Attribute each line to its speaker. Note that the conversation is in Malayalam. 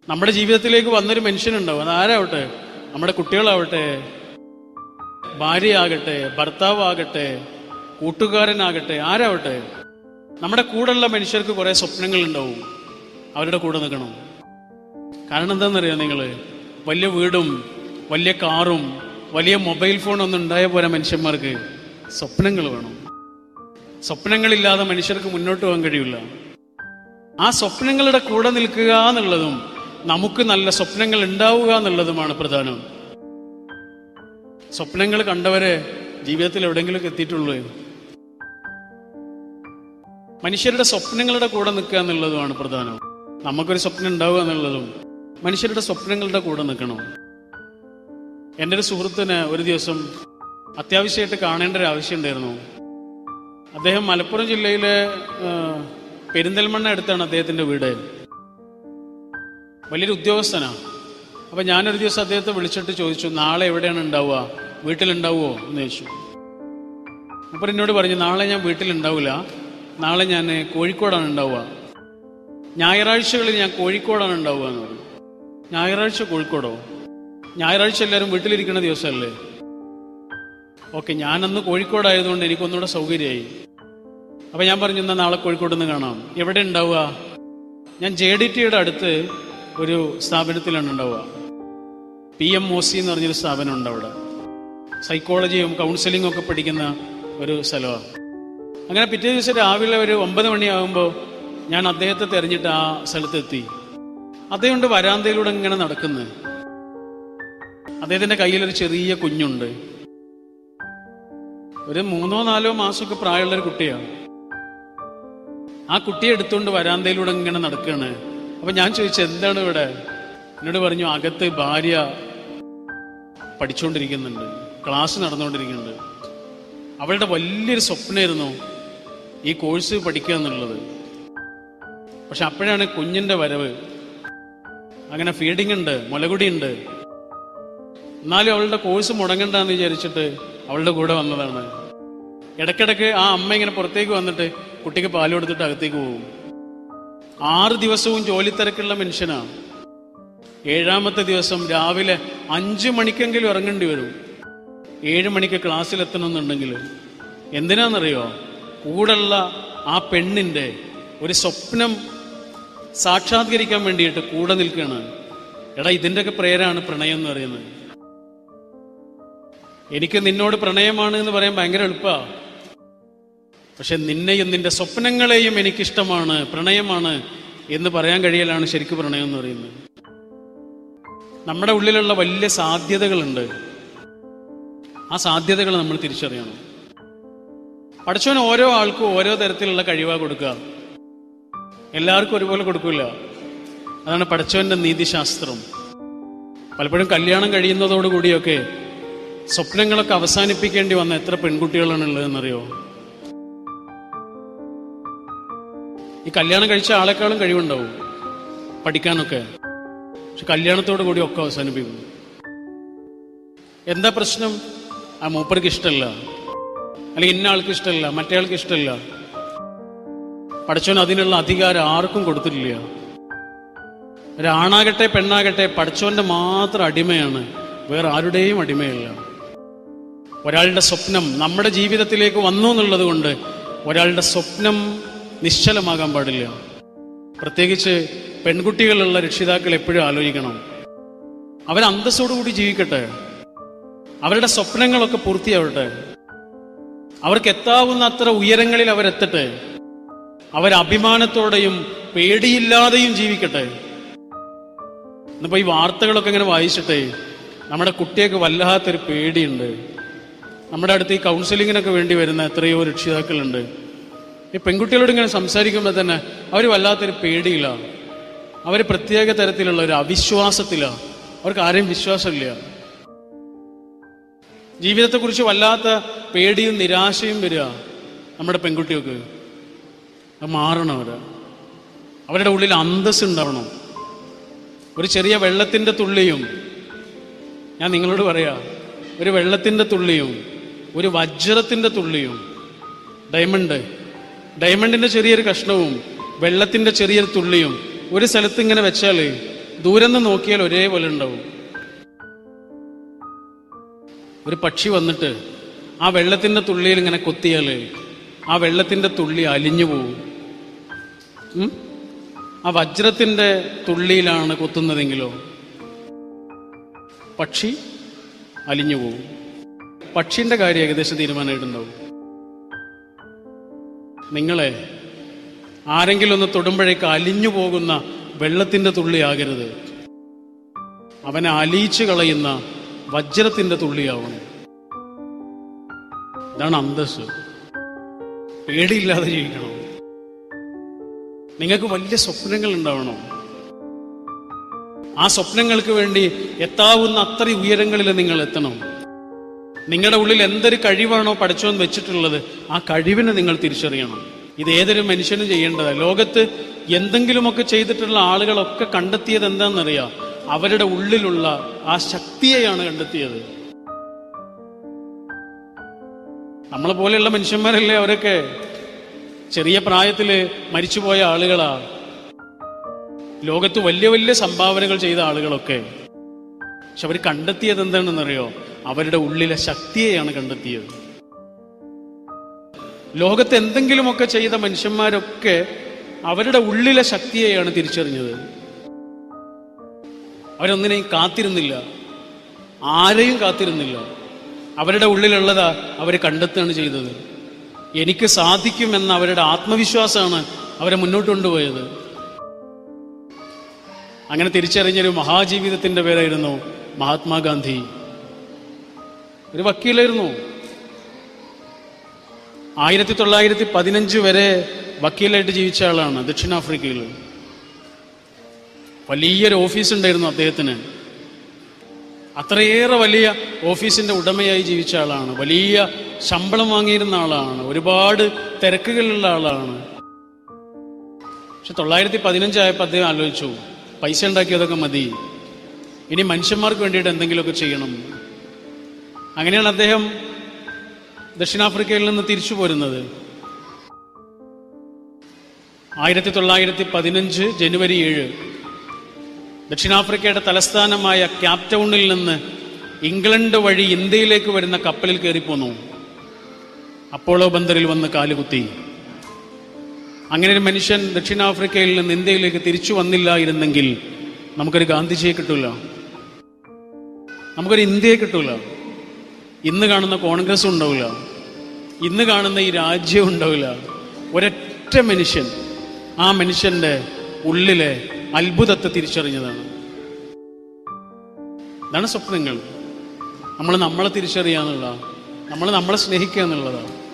Speaker 1: നമ്മുടെ ജീവിതത്തിലേക്ക് വന്നൊരു മനുഷ്യനുണ്ടാവും അത് ആരാവട്ടെ നമ്മുടെ കുട്ടികളാവട്ടെ ഭാര്യയാകട്ടെ ഭർത്താവാകട്ടെ കൂട്ടുകാരനാകട്ടെ ആരാവട്ടെ നമ്മുടെ കൂടെയുള്ള മനുഷ്യർക്ക് കുറെ സ്വപ്നങ്ങൾ ഉണ്ടാവും അവരുടെ കൂടെ നിൽക്കണം കാരണം എന്താണെന്നറിയാം നിങ്ങൾ വലിയ വീടും വലിയ കാറും വലിയ മൊബൈൽ ഫോണും ഒന്നും ഉണ്ടായ പോലെ മനുഷ്യന്മാർക്ക് സ്വപ്നങ്ങൾ വേണം സ്വപ്നങ്ങളില്ലാതെ മനുഷ്യർക്ക് മുന്നോട്ട് പോകാൻ കഴിയില്ല ആ സ്വപ്നങ്ങളുടെ കൂടെ നിൽക്കുക എന്നുള്ളതും നമുക്ക് നല്ല സ്വപ്നങ്ങൾ ഉണ്ടാവുക എന്നുള്ളതുമാണ് പ്രധാനം സ്വപ്നങ്ങൾ കണ്ടവരെ ജീവിതത്തിൽ എവിടെയെങ്കിലും എത്തിയിട്ടുള്ളൂ മനുഷ്യരുടെ സ്വപ്നങ്ങളുടെ കൂടെ നിൽക്കുക എന്നുള്ളതുമാണ് പ്രധാനം നമുക്കൊരു സ്വപ്നം ഉണ്ടാവുക എന്നുള്ളതും മനുഷ്യരുടെ സ്വപ്നങ്ങളുടെ കൂടെ നിൽക്കണം എൻ്റെ ഒരു സുഹൃത്തിന് ഒരു ദിവസം അത്യാവശ്യമായിട്ട് കാണേണ്ട ഒരു ആവശ്യം ഉണ്ടായിരുന്നു അദ്ദേഹം മലപ്പുറം ജില്ലയിലെ ആ, പെരിന്തൽമണ്ണ അടുത്താണ് അദ്ദേഹത്തിന്റെ വീട് വലിയൊരു ഉദ്യോഗസ്ഥനാണ് അപ്പൊ ഞാനൊരു ദിവസം അദ്ദേഹത്തെ വിളിച്ചിട്ട് ചോദിച്ചു നാളെ എവിടെയാണ് ഉണ്ടാവുക വീട്ടിലുണ്ടാവുമോ എന്ന് ചോദിച്ചു അപ്പൊ എന്നോട് പറഞ്ഞു നാളെ ഞാൻ വീട്ടിലുണ്ടാവില്ല നാളെ ഞാൻ കോഴിക്കോടാണ് ഉണ്ടാവുക ഞായറാഴ്ചകളിൽ ഞാൻ കോഴിക്കോടാണ് ഉണ്ടാവുക എന്ന് പറഞ്ഞു ഞായറാഴ്ച കോഴിക്കോടോ ഞായറാഴ്ച എല്ലാവരും വീട്ടിലിരിക്കുന്ന ദിവസമല്ലേ ഓക്കെ ഞാനന്ന് കോഴിക്കോടായതുകൊണ്ട് എനിക്കൊന്നുകൂടെ സൗകര്യമായി അപ്പൊ ഞാൻ പറഞ്ഞു എന്നാ നാളെ കോഴിക്കോട് നിന്ന് കാണാം എവിടെ ഉണ്ടാവുക ഞാൻ ജെ ഡി ടിയുടെ അടുത്ത് ഒരു സ്ഥാപനത്തിലാണ് ഉണ്ടാവുക പി എം ഒ സി എന്ന് പറഞ്ഞൊരു സ്ഥാപനം ഉണ്ട് അവിടെ സൈക്കോളജിയും കൗൺസിലിംഗും ഒക്കെ പഠിക്കുന്ന ഒരു സ്ഥലമാണ് അങ്ങനെ പിറ്റേ ദിവസം രാവിലെ ഒരു ഒമ്പത് മണിയാകുമ്പോൾ ഞാൻ അദ്ദേഹത്തെ തെരഞ്ഞിട്ട് ആ സ്ഥലത്തെത്തി അദ്ദേഹം കൊണ്ട് വരാന്തയിലൂടെ ഇങ്ങനെ നടക്കുന്നത് അദ്ദേഹത്തിന്റെ കയ്യിൽ ഒരു ചെറിയ കുഞ്ഞുണ്ട് ഒരു മൂന്നോ നാലോ മാസമൊക്കെ പ്രായമുള്ള ഒരു കുട്ടിയാണ് ആ കുട്ടിയെ എടുത്തുകൊണ്ട് വരാന്തയിലൂടെ ഇങ്ങനെ നടക്കുകയാണ് അപ്പൊ ഞാൻ ചോദിച്ചു എന്താണ് ഇവിടെ എന്നോട് പറഞ്ഞു അകത്ത് ഭാര്യ പഠിച്ചുകൊണ്ടിരിക്കുന്നുണ്ട് ക്ലാസ് നടന്നുകൊണ്ടിരിക്കുന്നുണ്ട് അവളുടെ വലിയൊരു സ്വപ്നമായിരുന്നു ഈ കോഴ്സ് പഠിക്കുക എന്നുള്ളത് പക്ഷെ അപ്പോഴാണ് കുഞ്ഞിന്റെ വരവ് അങ്ങനെ ഫീഡിംഗ് ഉണ്ട് മുലകുടി ഉണ്ട് എന്നാലും അവളുടെ കോഴ്സ് മുടങ്ങണ്ടെന്ന് വിചാരിച്ചിട്ട് അവളുടെ കൂടെ വന്നതാണ് ഇടയ്ക്കിടയ്ക്ക് ആ അമ്മ ഇങ്ങനെ പുറത്തേക്ക് വന്നിട്ട് കുട്ടിക്ക് പാല് കൊടുത്തിട്ട് അകത്തേക്ക് പോകും ആറ് ദിവസവും ജോലി തിരക്കുള്ള മനുഷ്യനാണ് ഏഴാമത്തെ ദിവസം രാവിലെ അഞ്ചു മണിക്കെങ്കിലും ഇറങ്ങേണ്ടി വരും ഏഴ് മണിക്ക് ക്ലാസ്സിൽ എത്തണമെന്നുണ്ടെങ്കിൽ എന്തിനാണെന്നറിയോ കൂടുള്ള ആ പെണ്ണിന്റെ ഒരു സ്വപ്നം സാക്ഷാത്കരിക്കാൻ വേണ്ടിയിട്ട് കൂടെ നിൽക്കുകയാണ് എടാ ഇതിൻ്റെയൊക്കെ പ്രേരാണ് പ്രണയം എന്ന് പറയുന്നത് എനിക്ക് നിന്നോട് പ്രണയമാണ് എന്ന് പറയാൻ ഭയങ്കര എളുപ്പമാണ് പക്ഷെ നിന്നെയും നിന്റെ സ്വപ്നങ്ങളെയും എനിക്കിഷ്ടമാണ് പ്രണയമാണ് എന്ന് പറയാൻ കഴിയലാണ് ശരിക്കും പ്രണയം എന്ന് പറയുന്നത് നമ്മുടെ ഉള്ളിലുള്ള വലിയ സാധ്യതകളുണ്ട് ആ സാധ്യതകൾ നമ്മൾ തിരിച്ചറിയണം പഠിച്ചവൻ ഓരോ ആൾക്കും ഓരോ തരത്തിലുള്ള കഴിവാ കൊടുക്കുക എല്ലാവർക്കും ഒരുപോലെ കൊടുക്കില്ല അതാണ് പഠിച്ചവന്റെ നീതിശാസ്ത്രം പലപ്പോഴും കല്യാണം കഴിയുന്നതോടുകൂടിയൊക്കെ സ്വപ്നങ്ങളൊക്കെ അവസാനിപ്പിക്കേണ്ടി വന്ന എത്ര പെൺകുട്ടികളാണ് ഉള്ളതെന്നറിയോ ഈ കല്യാണം കഴിച്ച ആളെക്കാളും കഴിവുണ്ടാവും പഠിക്കാനൊക്കെ പക്ഷെ കല്യാണത്തോടു കൂടി ഒക്കെ അവസാനിപ്പിക്കും എന്താ പ്രശ്നം ആ മൂപ്പർക്ക് ഇഷ്ടമല്ല അല്ലെങ്കിൽ ഇന്ന ആൾക്ക് ഇഷ്ടമല്ല മറ്റേ ആൾക്ക് ഇഷ്ടമല്ല പഠിച്ചവൻ അതിനുള്ള അധികാരം ആർക്കും കൊടുത്തിട്ടില്ല ഒരാണാകട്ടെ പെണ്ണാകട്ടെ പഠിച്ചവന്റെ മാത്രം അടിമയാണ് വേറെ ആരുടെയും അടിമയല്ല ഒരാളുടെ സ്വപ്നം നമ്മുടെ ജീവിതത്തിലേക്ക് വന്നു എന്നുള്ളത് കൊണ്ട് ഒരാളുടെ സ്വപ്നം നിശ്ചലമാകാൻ പാടില്ല പ്രത്യേകിച്ച് പെൺകുട്ടികളുള്ള രക്ഷിതാക്കൾ എപ്പോഴും ആലോചിക്കണം അവർ അന്തസ്സോടുകൂടി ജീവിക്കട്ടെ അവരുടെ സ്വപ്നങ്ങളൊക്കെ പൂർത്തിയാവട്ടെ അവർക്ക് എത്താവുന്ന അത്ര ഉയരങ്ങളിൽ അവരെത്തട്ടെ അവർ അഭിമാനത്തോടെയും പേടിയില്ലാതെയും ജീവിക്കട്ടെ ഇന്നിപ്പോ ഈ വാർത്തകളൊക്കെ ഇങ്ങനെ വായിച്ചിട്ടേ നമ്മുടെ കുട്ടിയൊക്കെ വല്ലാത്തൊരു പേടിയുണ്ട് നമ്മുടെ അടുത്ത് ഈ കൗൺസിലിങ്ങിനൊക്കെ വേണ്ടി വരുന്ന എത്രയോ രക്ഷിതാക്കളുണ്ട് ഈ പെൺകുട്ടികളോട് ഇങ്ങനെ സംസാരിക്കുമ്പോൾ തന്നെ അവർ വല്ലാത്തൊരു പേടിയില്ല അവർ പ്രത്യേക തരത്തിലുള്ള ഒരു അവിശ്വാസത്തിലാണ് അവർക്ക് ആരെയും വിശ്വാസമില്ല ജീവിതത്തെക്കുറിച്ച് വല്ലാത്ത പേടിയും നിരാശയും വരിക നമ്മുടെ പെൺകുട്ടികൾക്ക് അത് മാറണം അവര് അവരുടെ ഉള്ളിൽ അന്തസ് ഉണ്ടാവണം ഒരു ചെറിയ വെള്ളത്തിന്റെ തുള്ളിയും ഞാൻ നിങ്ങളോട് പറയാ ഒരു വെള്ളത്തിന്റെ തുള്ളിയും ഒരു വജ്രത്തിന്റെ തുള്ളിയും ഡയമണ്ട് ഡയമണ്ടിന്റെ ചെറിയൊരു കഷ്ണവും വെള്ളത്തിന്റെ ചെറിയൊരു തുള്ളിയും ഒരു സ്ഥലത്ത് ഇങ്ങനെ വെച്ചാൽ ദൂരെ നിന്ന് നോക്കിയാൽ ഒരേപോലെ ഉണ്ടാവും ഒരു പക്ഷി വന്നിട്ട് ആ വെള്ളത്തിന്റെ തുള്ളിയിൽ ഇങ്ങനെ കൊത്തിയാൽ ആ വെള്ളത്തിന്റെ തുള്ളി അലിഞ്ഞു പോകും ഉം? ആ വജ്രത്തിന്റെ തുള്ളിയിലാണ് കൊത്തുന്നതെങ്കിലോ പക്ഷി അലിഞ്ഞു പോകും പക്ഷിന്റെ കാര്യം ഏകദേശം തീരുമാനമായിട്ടുണ്ടാവും നിങ്ങളെ ആരെങ്കിലും ഒന്ന് തൊടുമ്പോഴേക്ക് അലിഞ്ഞു പോകുന്ന വെള്ളത്തിന്റെ തുള്ളിയാകരുത് അവനെ അലിയിച്ചു കളയുന്ന വജ്രത്തിന്റെ തുള്ളിയാവണം ഇതാണ് അന്തസ് പേടിയില്ലാതെ ജീവിക്കണം നിങ്ങൾക്ക് വലിയ സ്വപ്നങ്ങൾ ഉണ്ടാവണം ആ സ്വപ്നങ്ങൾക്ക് വേണ്ടി എത്താവുന്ന അത്ര ഉയരങ്ങളിൽ നിങ്ങൾ എത്തണം നിങ്ങളുടെ ഉള്ളിൽ എന്തൊരു കഴിവാണോ പഠിച്ചോന്ന് വെച്ചിട്ടുള്ളത് ആ കഴിവിനെ നിങ്ങൾ തിരിച്ചറിയണം ഇത് ഏതൊരു മനുഷ്യനും ചെയ്യേണ്ടതാണ് ലോകത്ത് എന്തെങ്കിലുമൊക്കെ ചെയ്തിട്ടുള്ള ആളുകളൊക്കെ കണ്ടെത്തിയത് എന്താണെന്നറിയാം അവരുടെ ഉള്ളിലുള്ള ആ ശക്തിയെയാണ് കണ്ടെത്തിയത് നമ്മളെ പോലെയുള്ള മനുഷ്യന്മാരല്ലേ അവരൊക്കെ ചെറിയ പ്രായത്തില് മരിച്ചുപോയ ആളുകളാ ലോകത്ത് വലിയ വലിയ സംഭാവനകൾ ചെയ്ത ആളുകളൊക്കെ പക്ഷെ അവർ കണ്ടെത്തിയത് എന്താണെന്നറിയോ അവരുടെ ഉള്ളിലെ ശക്തിയെയാണ് കണ്ടെത്തിയത് ലോകത്ത് എന്തെങ്കിലുമൊക്കെ ചെയ്ത മനുഷ്യന്മാരൊക്കെ അവരുടെ ഉള്ളിലെ ശക്തിയെയാണ് തിരിച്ചറിഞ്ഞത് അവരൊന്നിനെയും കാത്തിരുന്നില്ല ആരെയും കാത്തിരുന്നില്ല അവരുടെ ഉള്ളിലുള്ളതാ അവർ കണ്ടെത്തുകയാണ് ചെയ്തത് എനിക്ക് സാധിക്കുമെന്ന അവരുടെ ആത്മവിശ്വാസമാണ് അവരെ മുന്നോട്ട് കൊണ്ടുപോയത് അങ്ങനെ തിരിച്ചറിഞ്ഞൊരു മഹാജീവിതത്തിന്റെ പേരായിരുന്നു മഹാത്മാഗാന്ധി ഒരു വക്കീലായിരുന്നു ആയിരത്തി തൊള്ളായിരത്തി പതിനഞ്ച് വരെ വക്കീലായിട്ട് ജീവിച്ച ആളാണ് ദക്ഷിണാഫ്രിക്കയിൽ വലിയൊരു ഓഫീസ് ഉണ്ടായിരുന്നു അദ്ദേഹത്തിന് അത്രയേറെ വലിയ ഓഫീസിന്റെ ഉടമയായി ജീവിച്ച ആളാണ് വലിയ ശമ്പളം വാങ്ങിയിരുന്ന ആളാണ് ഒരുപാട് തിരക്കുകളുള്ള ആളാണ് പക്ഷെ തൊള്ളായിരത്തി പതിനഞ്ചായപ്പോൾ അദ്ദേഹം ആലോചിച്ചു പൈസ ഉണ്ടാക്കിയതൊക്കെ മതി ഇനി മനുഷ്യന്മാർക്ക് വേണ്ടിയിട്ട് എന്തെങ്കിലുമൊക്കെ ചെയ്യണം അങ്ങനെയാണ് അദ്ദേഹം ദക്ഷിണാഫ്രിക്കയിൽ നിന്ന് തിരിച്ചു പോരുന്നത് ആയിരത്തി തൊള്ളായിരത്തി പതിനഞ്ച് ജനുവരി ഏഴ് ദക്ഷിണാഫ്രിക്കയുടെ തലസ്ഥാനമായ ക്യാപ് ടൗണിൽ നിന്ന് ഇംഗ്ലണ്ട് വഴി ഇന്ത്യയിലേക്ക് വരുന്ന കപ്പലിൽ കയറിപ്പോന്നു അപ്പോളോ ബന്ദറിൽ വന്ന് കാലുകുത്തി അങ്ങനെ ഒരു മനുഷ്യൻ ദക്ഷിണാഫ്രിക്കയിൽ നിന്ന് ഇന്ത്യയിലേക്ക് തിരിച്ചു വന്നില്ലായിരുന്നെങ്കിൽ നമുക്കൊരു ഗാന്ധിജിയെ കിട്ടൂല നമുക്കൊരു ഇന്ത്യയെ കിട്ടൂല ഇന്ന് കാണുന്ന കോൺഗ്രസ് ഉണ്ടാവില്ല ഇന്ന് കാണുന്ന ഈ രാജ്യം ഉണ്ടാവില്ല ഒരൊറ്റ മനുഷ്യൻ ആ മനുഷ്യന്റെ ഉള്ളിലെ അത്ഭുതത്തെ തിരിച്ചറിഞ്ഞതാണ് ഇതാണ് സ്വപ്നങ്ങൾ നമ്മൾ നമ്മളെ തിരിച്ചറിയുക എന്നുള്ളതാണ് നമ്മൾ നമ്മളെ സ്നേഹിക്കുക എന്നുള്ളതാണ്